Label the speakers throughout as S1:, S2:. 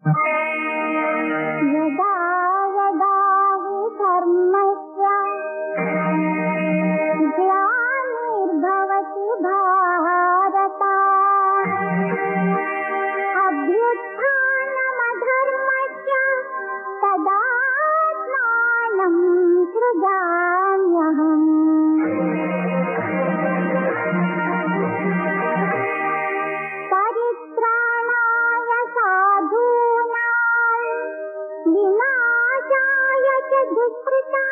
S1: यदा यदा हि धर्मस्य ग्लानिर्भवति भारत अभ्युत्थानमधर्मस्य तदात्मानं सृजाम्यहम् परित्राणाय साधूनां विनाशाय च दुष्कृता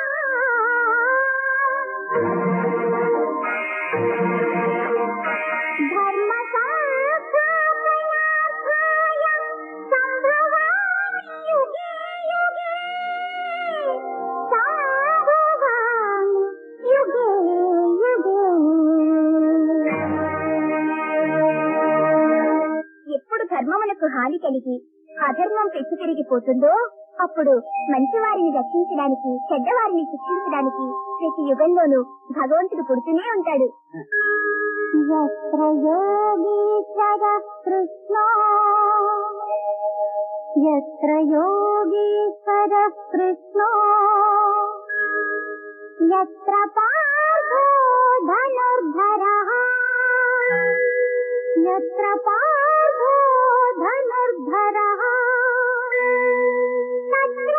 S1: धर्मसंस्थापनार्थाय सम्भवामि युगे युगे सम्भवामि युगे युगे
S2: ఎప్పుడు ధర్మమునకు హాని కలిగి అధర్మం పెచ్చు పెరిగిపోతుందో అప్పుడు మంచివారిని రక్షించడానికి చెడ్డవారిని శిక్షించడానికి ప్రతి యుగంలోనూ భగవంతుడు పుడుతూనే ఉంటాడు
S1: यत्र योगीश्वरः कृष्णो यत्र योगीश्वरः कृष्णो यत्र पार्थो धनुर्धरः यत्र पार्थो धनुर्धरः तत्र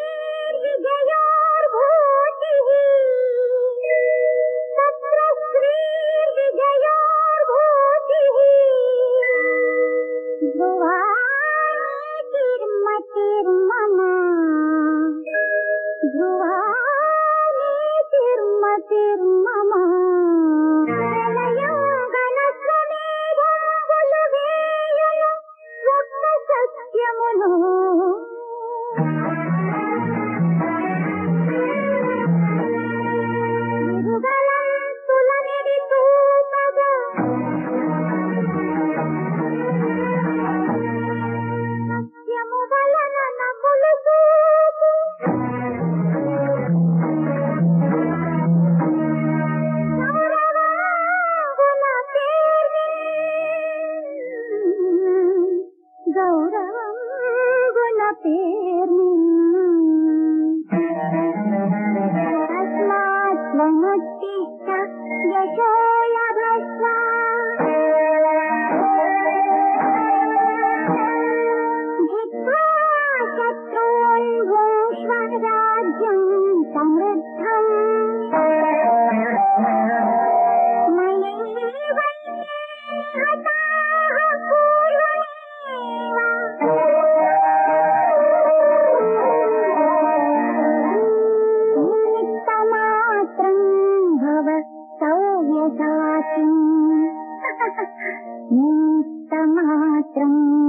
S1: श्रीर्विजयोर्भूतिः तत्र श्रीर्विजयोर्भूतिः ध्रुवानीतिर्मतिर्मम ध्रुवानीतिर्मतिर्मम ప్రళయాంగనశ్వమేధంబులు వేయును ఒక్క సత్యమును విరుగలంతులనిడి తూపగా సత్యము వలన నకులు చూపు గౌరవంగున పేర్ని గౌరవంగున పేర్ని తస్మాత్ త్వముత్తిష్ట యశో లభస్వ జిత్వా శత్రూన్ భూష్వ రాజ్యం సమృద్ధం మయైవైతే హతాః పూర్వమేవ నిమిత్తమాత్రం భవ సౌవ్యసాచిం నిమిత్తమాత్రం